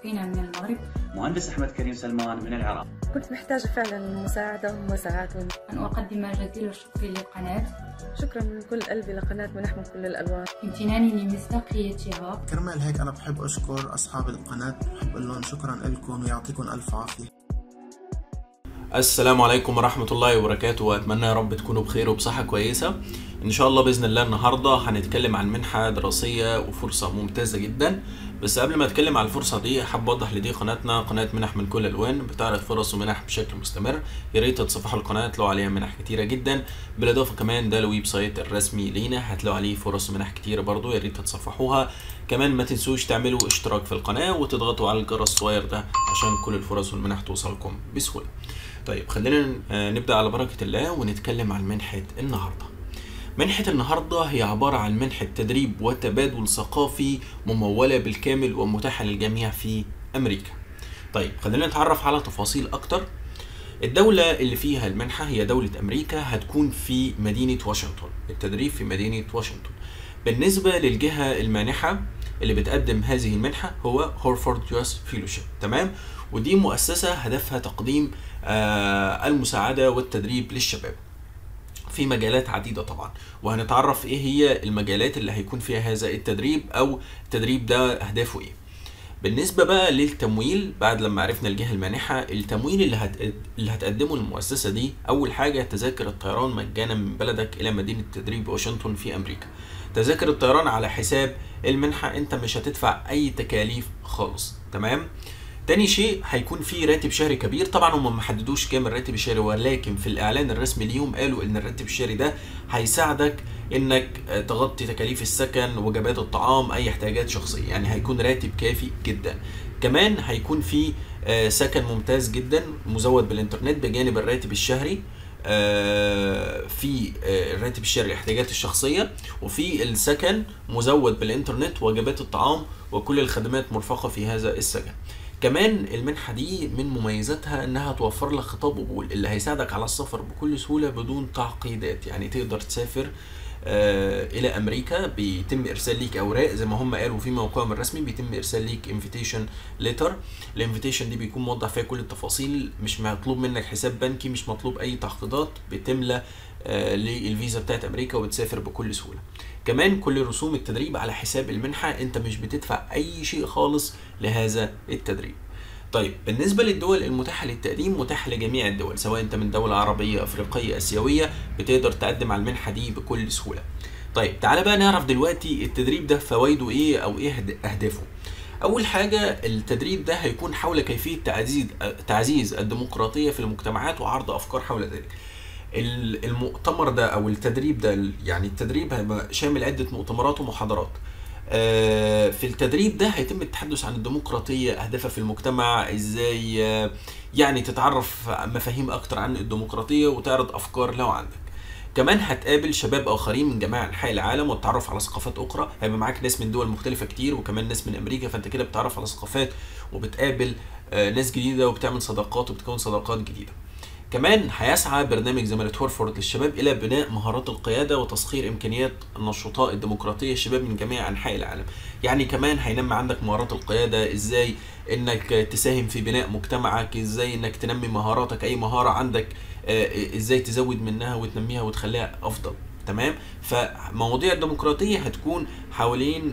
أخينا من المغرب مهندس أحمد كريم سلمان من العراق كنت محتاجة فعلا مساعدة ومساعات أن أقدم جزيل الشكر للقناة شكرا من كل قلبي لقناة منح من كل الألوان امتناني لمصداقيتها كرمال هيك أنا بحب أشكر أصحاب القناة بحب أقول لهم شكرا لكم ويعطيكم ألف عافية السلام عليكم ورحمة الله وبركاته وأتمنى يا رب تكونوا بخير وبصحة كويسة إن شاء الله بإذن الله النهاردة هنتكلم عن منحة دراسية وفرصة ممتازة جدا بس قبل ما أتكلم عن الفرصة دي حابب أوضح لدي قناتنا قناة منح من كل الألوان بتعرض فرص ومنح بشكل مستمر يا ريت تتصفحوا القناة هتلاقوا عليها منح كتيرة جدا بالإضافة كمان ده الويب سايت الرسمي لينا هتلاقوا عليه فرص ومنح كتيرة برضو يا ريت تتصفحوها كمان ما تنسوش تعملوا اشتراك في القناة وتضغطوا على الجرس الصغير ده عشان كل الفرص والمنح توصلكم بسهولة طيب خلينا نبدأ على بركة الله ونتكلم عن منحة النهاردة منحة النهاردة هي عبارة عن منحة تدريب وتبادل ثقافي ممولة بالكامل ومتاحة للجميع في أمريكا طيب خلينا نتعرف على تفاصيل أكتر الدولة اللي فيها المنحة هي دولة أمريكا هتكون في مدينة واشنطن التدريب في مدينة واشنطن بالنسبة للجهة المانحة اللي بتقدم هذه المنحة هو هورفورد يوس فيلوشيب تمام ودي مؤسسة هدفها تقديم آه المساعدة والتدريب للشباب في مجالات عديدة طبعا وهنتعرف ايه هي المجالات اللي هيكون فيها هذا التدريب او التدريب ده اهدافه ايه بالنسبة بقى للتمويل بعد لما عرفنا الجهة المانحة التمويل اللي, هت... اللي هتقدمه المؤسسة دي أول حاجة تذاكر الطيران مجانا من بلدك إلى مدينة تدريب واشنطن في أمريكا تذاكر الطيران على حساب المنحة أنت مش هتدفع أي تكاليف خالص تمام تاني شيء هيكون في راتب شهري كبير طبعا هم ما حددوش كام الراتب الشهري ولكن في الاعلان الرسمي ليهم قالوا ان الراتب الشهري ده هيساعدك انك تغطي تكاليف السكن وجبات الطعام اي احتياجات شخصيه يعني هيكون راتب كافي جدا كمان هيكون في سكن ممتاز جدا مزود بالانترنت بجانب الراتب الشهري في الراتب الشهري الاحتياجات الشخصية وفي السكن مزود بالإنترنت وجبات الطعام وكل الخدمات مرفقة في هذا السكن كمان المنحة دي من مميزاتها انها توفر لك خطاب قبول اللي هيساعدك على السفر بكل سهولة بدون تعقيدات يعني تقدر تسافر آه الى امريكا بيتم ارسال ليك اوراق زي ما هم قالوا في موقعهم الرسمي بيتم ارسال ليك انفيتيشن ليتر الانفيتيشن دي بيكون موضح فيها كل التفاصيل مش مطلوب منك حساب بنكي مش مطلوب اي تعقيدات بتملى آه للفيزا بتاعت امريكا وبتسافر بكل سهوله كمان كل رسوم التدريب على حساب المنحه انت مش بتدفع اي شيء خالص لهذا التدريب طيب بالنسبة للدول المتاحة للتقديم متاحة لجميع الدول سواء انت من دولة عربية افريقية اسيوية بتقدر تقدم على المنحة دي بكل سهولة طيب تعالى بقى نعرف دلوقتي التدريب ده فوائده ايه او ايه اهدافه اول حاجة التدريب ده هيكون حول كيفية تعزيز تعزيز الديمقراطية في المجتمعات وعرض افكار حول ذلك المؤتمر ده او التدريب ده يعني التدريب هيبقى شامل عدة مؤتمرات ومحاضرات في التدريب ده هيتم التحدث عن الديمقراطية أهدافها في المجتمع إزاي يعني تتعرف مفاهيم أكتر عن الديمقراطية وتعرض أفكار لو عندك كمان هتقابل شباب آخرين من جميع أنحاء العالم وتتعرف على ثقافات أخرى هيبقى معاك ناس من دول مختلفة كتير وكمان ناس من أمريكا فأنت كده بتتعرف على ثقافات وبتقابل ناس جديدة وبتعمل صداقات وبتكون صداقات جديدة كمان هيسعى برنامج زمالة هورفورد للشباب إلى بناء مهارات القيادة وتسخير إمكانيات النشطاء الديمقراطية الشباب من جميع أنحاء العالم يعني كمان هينمي عندك مهارات القيادة إزاي إنك تساهم في بناء مجتمعك إزاي إنك تنمي مهاراتك أي مهارة عندك إزاي تزود منها وتنميها وتخليها أفضل تمام فمواضيع الديمقراطيه هتكون حوالين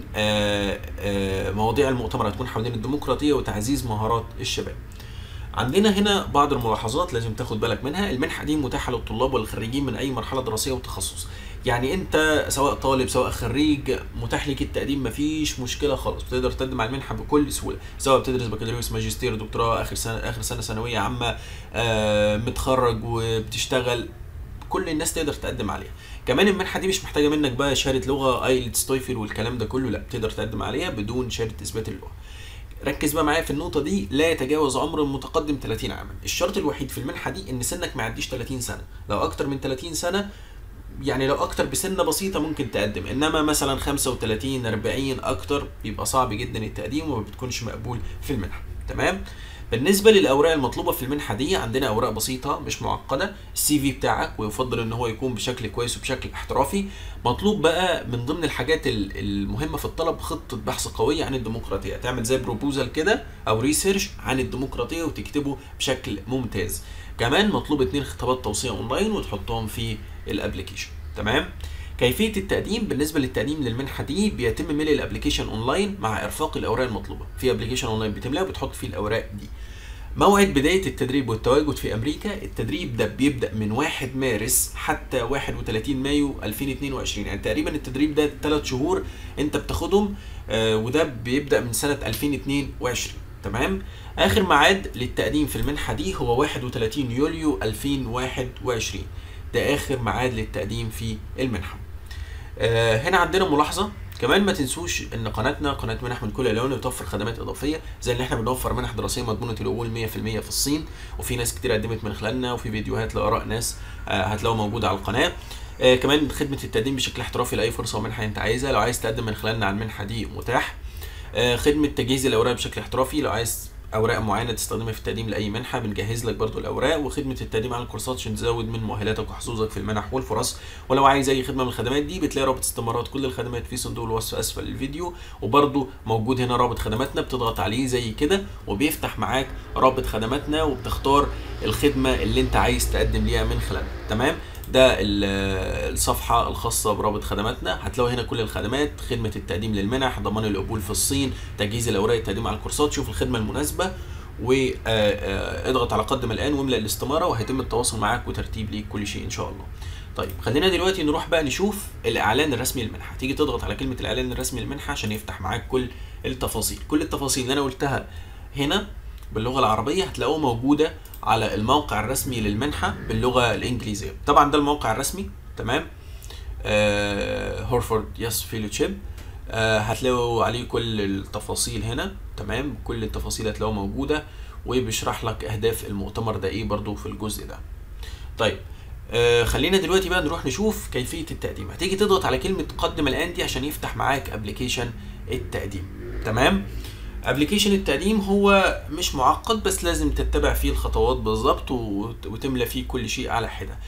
مواضيع المؤتمر هتكون حوالين الديمقراطيه وتعزيز مهارات الشباب عندنا هنا بعض الملاحظات لازم تاخد بالك منها المنحه دي متاحه للطلاب والخريجين من اي مرحله دراسيه وتخصص يعني انت سواء طالب سواء خريج متاح لك التقديم مفيش مشكله خالص بتقدر تقدم على المنحه بكل سهوله سواء بتدرس بكالوريوس ماجستير دكتوراه اخر سنه اخر سنه ثانويه عامه آه متخرج وبتشتغل كل الناس تقدر تقدم عليها كمان المنحه دي مش محتاجه منك بقى شهاده لغه ايلتس تويفل والكلام ده كله لا تقدر تقدم عليها بدون شهاده اثبات اللغه ركز بقى معايا في النقطة دي لا يتجاوز عمر المتقدم 30 عاما، الشرط الوحيد في المنحة دي إن سنك ما يعديش 30 سنة، لو أكتر من 30 سنة يعني لو أكتر بسنة بسيطة ممكن تقدم، إنما مثلا 35 40 أكتر بيبقى صعب جدا التقديم وما بتكونش مقبول في المنحة، تمام؟ بالنسبه للاوراق المطلوبه في المنحه دي عندنا اوراق بسيطه مش معقده السي في بتاعك ويفضل ان هو يكون بشكل كويس وبشكل احترافي مطلوب بقى من ضمن الحاجات ال- المهمه في الطلب خطه بحث قويه عن الديمقراطيه تعمل زي بروبوزال كده او ريسيرش عن الديمقراطيه وتكتبه بشكل ممتاز كمان مطلوب اتنين خطابات توصيه اونلاين وتحطهم في الابلكيشن تمام كيفيه التقديم بالنسبه للتقديم للمنحه دي بيتم ملء الابلكيشن اونلاين مع ارفاق الاوراق المطلوبه في ابلكيشن اونلاين بتملاه وبتحط فيه الاوراق دي موعد بداية التدريب والتواجد في أمريكا التدريب ده بيبدأ من 1 مارس حتى 31 مايو 2022 يعني تقريبا التدريب ده 3 شهور أنت بتاخدهم آه وده بيبدأ من سنة 2022 تمام آخر ميعاد للتقديم في المنحة دي هو 31 يوليو 2021 ده آخر ميعاد للتقديم في المنحة آه، هنا عندنا ملاحظه كمان ما تنسوش ان قناتنا قناه منح من كل الالوان بتوفر خدمات اضافيه زي ان احنا بنوفر منح دراسيه مضمونه القبول 100% في الصين وفي ناس كتير قدمت من خلالنا وفي فيديوهات لاراء ناس آه، هتلاقوها موجوده على القناه آه، كمان خدمه التقديم بشكل احترافي لاي فرصه ومنحه انت عايزها لو عايز تقدم من خلالنا على المنحه دي متاح آه، خدمه تجهيز الاوراق بشكل احترافي لو عايز اوراق معينه تستخدمها في التقديم لاي منحه بنجهز لك برضو الاوراق وخدمه التقديم على الكورسات عشان تزود من مؤهلاتك وحظوظك في المنح والفرص ولو عايز اي خدمه من الخدمات دي بتلاقي رابط استمارات كل الخدمات في صندوق الوصف اسفل الفيديو وبرضو موجود هنا رابط خدماتنا بتضغط عليه زي كده وبيفتح معاك رابط خدماتنا وبتختار الخدمه اللي انت عايز تقدم ليها من خلالها تمام ده ال- الصفحة الخاصة برابط خدماتنا هتلاقوا هنا كل الخدمات خدمة التقديم للمنح ضمان القبول في الصين تجهيز الأوراق التقديم على الكورسات شوف الخدمة المناسبة واضغط على قدم الآن واملأ الاستمارة وهيتم التواصل معاك وترتيب ليك كل شيء إن شاء الله طيب خلينا دلوقتي نروح بقى نشوف الإعلان الرسمي للمنحة تيجي تضغط على كلمة الإعلان الرسمي للمنحة عشان يفتح معاك كل التفاصيل كل التفاصيل اللي أنا قلتها هنا باللغه العربيه هتلاقوها موجوده على الموقع الرسمي للمنحه باللغه الانجليزيه طبعا ده الموقع الرسمي تمام آه هورفورد يس فيلوشيب آه هتلاقوا عليه كل التفاصيل هنا تمام كل التفاصيل هتلاقوها موجوده وبيشرح لك اهداف المؤتمر ده ايه برضو في الجزء ده طيب آه خلينا دلوقتي بقى نروح نشوف كيفيه التقديم هتيجي تضغط على كلمه قدم الان دي عشان يفتح معاك ابلكيشن التقديم تمام ابلكيشن التقديم هو مش معقد بس لازم تتبع فيه الخطوات بالظبط وت- وتملى فيه كل شيء على حده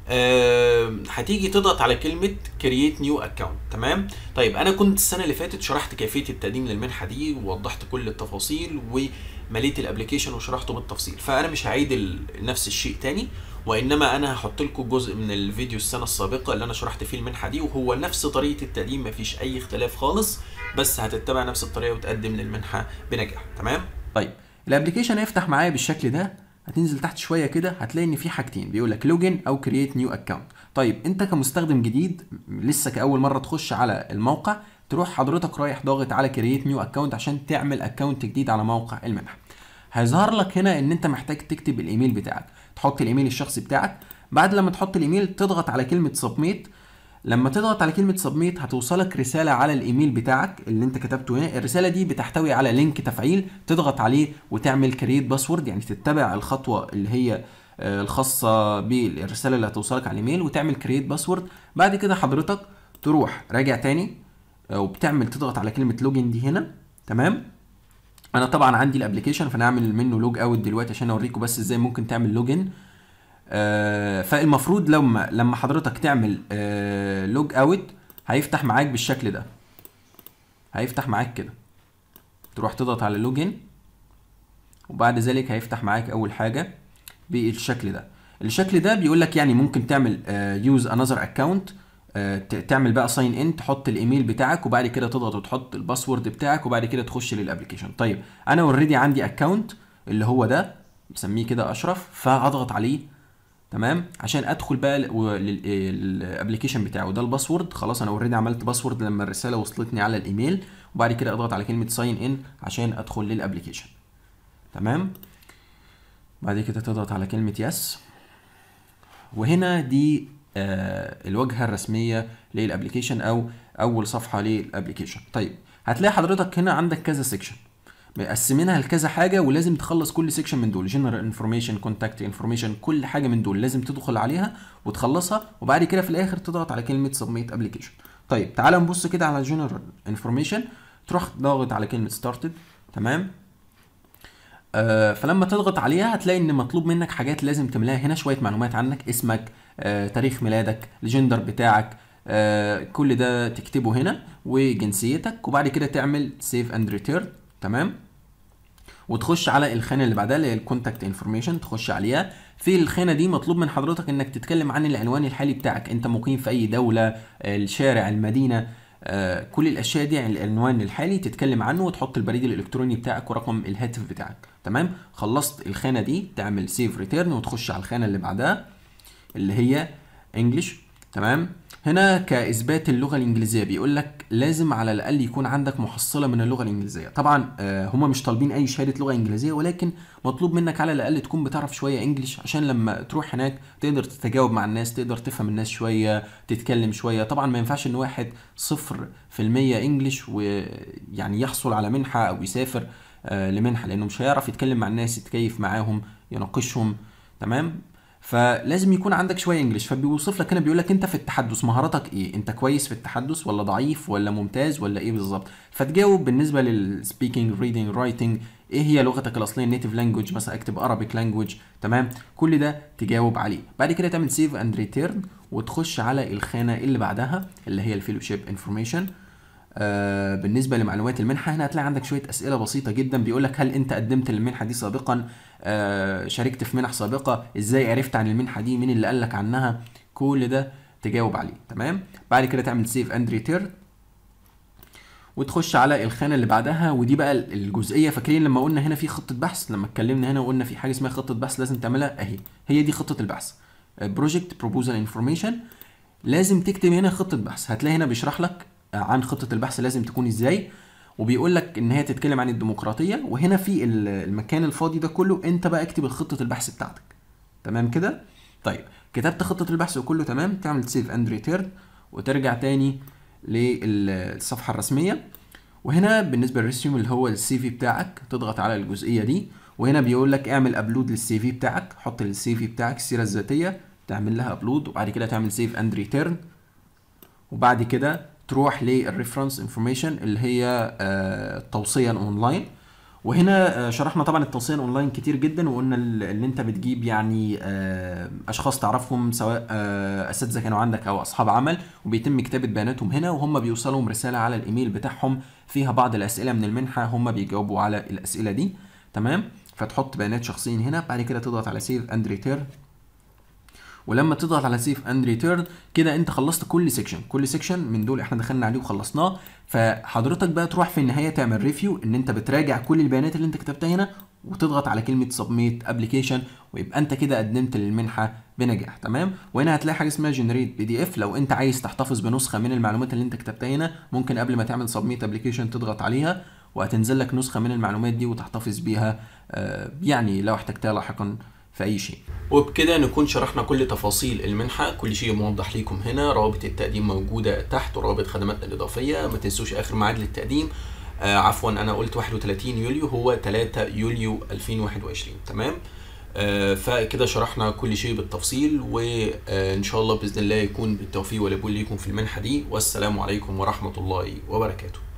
آه، هتيجي تضغط على كلمة create new account تمام طيب انا كنت السنة اللي فاتت شرحت كيفية التقديم للمنحة دي ووضحت كل التفاصيل ومليت الابلكيشن وشرحته بالتفصيل فانا مش هعيد ال- نفس الشيء تاني وانما انا هحط لكم جزء من الفيديو السنة السابقة اللي انا شرحت فيه المنحة دي وهو نفس طريقة التقديم مفيش اي اختلاف خالص بس هتتبع نفس الطريقة وتقدم للمنحة بنجاح تمام طيب الابلكيشن هيفتح معايا بالشكل ده هتنزل تحت شويه كده هتلاقي ان في حاجتين بيقول لك لوجن او كرييت نيو اكونت طيب انت كمستخدم جديد لسه كاول مره تخش على الموقع تروح حضرتك رايح ضاغط على كرييت نيو اكونت عشان تعمل اكونت جديد على موقع المنحه هيظهر لك هنا ان انت محتاج تكتب الايميل بتاعك تحط الايميل الشخصي بتاعك بعد لما تحط الايميل تضغط على كلمه سبميت لما تضغط على كلمة سبميت هتوصلك رسالة على الإيميل بتاعك اللي أنت كتبته هنا، الرسالة دي بتحتوي على لينك تفعيل تضغط عليه وتعمل كرييت باسورد يعني تتبع الخطوة اللي هي آه، الخاصة بالرسالة اللي هتوصلك على الإيميل وتعمل كرييت باسورد، بعد كده حضرتك تروح راجع تاني آه، وبتعمل تضغط على كلمة لوجن دي هنا تمام؟ أنا طبعا عندي الأبلكيشن فأنا هعمل منه لوج أوت دلوقتي عشان أوريكم بس إزاي ممكن تعمل لوجن. آه، فالمفروض لما لما حضرتك تعمل لوج اوت هيفتح معاك بالشكل ده هيفتح معاك كده تروح تضغط على لوجن وبعد ذلك هيفتح معاك اول حاجه بالشكل ده الشكل ده بيقول لك يعني ممكن تعمل يوز انذر اكونت تعمل بقى ساين ان تحط الايميل بتاعك وبعد كده تضغط وتحط الباسورد بتاعك وبعد كده تخش للابلكيشن طيب انا اوريدي عندي اكونت اللي هو ده بسميه كده اشرف فهضغط عليه تمام عشان ادخل بقى للابلكيشن بتاعه ده الباسورد خلاص انا اوريدي عملت باسورد لما الرساله وصلتني على الايميل وبعد كده اضغط على كلمه ساين ان عشان ادخل للابلكيشن تمام بعد كده تضغط على كلمه يس وهنا دي آه الواجهه الرسميه للابلكيشن او اول صفحه للابلكيشن طيب هتلاقي حضرتك هنا عندك كذا سيكشن مقسمينها لكذا حاجه ولازم تخلص كل سيكشن من دول جنرال انفورميشن كونتاكت انفورميشن كل حاجه من دول لازم تدخل عليها وتخلصها وبعد كده في الاخر تضغط على كلمه سبميت ابلكيشن طيب تعال نبص كده على جنرال انفورميشن تروح ضاغط على كلمه ستارتد تمام آه، فلما تضغط عليها هتلاقي ان مطلوب منك حاجات لازم تملاها هنا شويه معلومات عنك اسمك آه، تاريخ ميلادك الجندر بتاعك آه، كل ده تكتبه هنا وجنسيتك وبعد كده تعمل سيف اند ريتيرن تمام وتخش على الخانه اللي بعدها اللي هي الكونتاكت انفورميشن تخش عليها في الخانه دي مطلوب من حضرتك انك تتكلم عن العنوان الحالي بتاعك انت مقيم في اي دوله الشارع المدينه آه، كل الاشياء دي عن العنوان الحالي تتكلم عنه وتحط البريد الالكتروني بتاعك ورقم الهاتف بتاعك تمام خلصت الخانه دي تعمل سيف ريتيرن وتخش على الخانه اللي بعدها اللي هي انجلش تمام هنا كاثبات اللغه الانجليزيه بيقول لك لازم على الاقل يكون عندك محصله من اللغه الانجليزيه طبعا آه، هما مش طالبين اي شهاده لغه انجليزيه ولكن مطلوب منك على الاقل تكون بتعرف شويه انجليش عشان لما تروح هناك تقدر تتجاوب مع الناس تقدر تفهم الناس شويه تتكلم شويه طبعا ما ينفعش ان واحد صفر في المية انجليش ويعني يحصل على منحه او يسافر آه، لمنحه لانه مش هيعرف يتكلم مع الناس يتكيف معاهم يناقشهم تمام فلازم يكون عندك شويه انجليش فبيوصف لك هنا بيقول لك انت في التحدث مهاراتك ايه انت كويس في التحدث ولا ضعيف ولا ممتاز ولا ايه بالظبط فتجاوب بالنسبه للسبيكينج ريدنج رايتنج ايه هي لغتك الاصليه النيتيف لانجوج مثلا اكتب Arabic لانجوج تمام كل ده تجاوب عليه بعد كده تعمل سيف اند ريتيرن وتخش على الخانه اللي بعدها اللي هي الفيلوشيب انفورميشن آه بالنسبه لمعلومات المنحه هنا هتلاقي عندك شويه اسئله بسيطه جدا بيقول لك هل انت قدمت للمنحه دي سابقا آه شاركت في منح سابقه ازاي عرفت عن المنحه دي مين اللي قال لك عنها كل ده تجاوب عليه تمام بعد كده تعمل سيف اند ريتيرن وتخش على الخانه اللي بعدها ودي بقى الجزئيه فاكرين لما قلنا هنا في خطه بحث لما اتكلمنا هنا وقلنا في حاجه اسمها خطه بحث لازم تعملها اهي هي دي خطه البحث بروجكت بروبوزال انفورميشن لازم تكتب هنا خطه بحث هتلاقي هنا بيشرح لك عن خطه البحث لازم تكون ازاي وبيقول لك ان هي تتكلم عن الديمقراطيه وهنا في ال- المكان الفاضي ده كله انت بقى اكتب خطه البحث بتاعتك تمام كده طيب كتبت خطه البحث وكله تمام تعمل سيف اند ريتيرن وترجع تاني للصفحه الرسميه وهنا بالنسبه للريسيوم اللي هو السي في بتاعك تضغط على الجزئيه دي وهنا بيقول لك اعمل ابلود للسي في بتاعك حط السي في بتاعك السيره الذاتيه تعمل لها ابلود وبعد كده تعمل سيف اند ريتيرن وبعد كده تروح للريفرنس انفورميشن اللي هي آه، التوصيه اونلاين وهنا آه، شرحنا طبعا التوصيه اونلاين كتير جدا وقلنا ال- ان انت بتجيب يعني آه، اشخاص تعرفهم سواء آه، اساتذه كانوا عندك او اصحاب عمل وبيتم كتابه بياناتهم هنا وهم بيوصلهم رساله على الايميل بتاعهم فيها بعض الاسئله من المنحه هم بيجاوبوا على الاسئله دي تمام فتحط بيانات شخصيين هنا بعد كده تضغط على سيف اند ريتيرن ولما تضغط على سيف اند ريتيرن كده انت خلصت كل سيكشن كل سيكشن من دول احنا دخلنا عليه وخلصناه فحضرتك بقى تروح في النهايه تعمل ريفيو ان انت بتراجع كل البيانات اللي انت كتبتها هنا وتضغط على كلمه سبميت ابلكيشن ويبقى انت كده قدمت للمنحه بنجاح تمام وهنا هتلاقي حاجه اسمها جنريت بي دي اف لو انت عايز تحتفظ بنسخه من المعلومات اللي انت كتبتها هنا ممكن قبل ما تعمل سبميت ابلكيشن تضغط عليها وهتنزل لك نسخه من المعلومات دي وتحتفظ بيها آه، يعني لو احتجتها لاحقا في اي شيء وبكده نكون شرحنا كل تفاصيل المنحة كل شيء موضح ليكم هنا روابط التقديم موجودة تحت وروابط خدماتنا الإضافية ما تنسوش آخر ميعاد للتقديم آه عفوا أنا قلت 31 يوليو هو 3 يوليو 2021 تمام آه فكده شرحنا كل شيء بالتفصيل وإن شاء الله بإذن الله يكون بالتوفيق والقبول ليكم في المنحة دي والسلام عليكم ورحمة الله وبركاته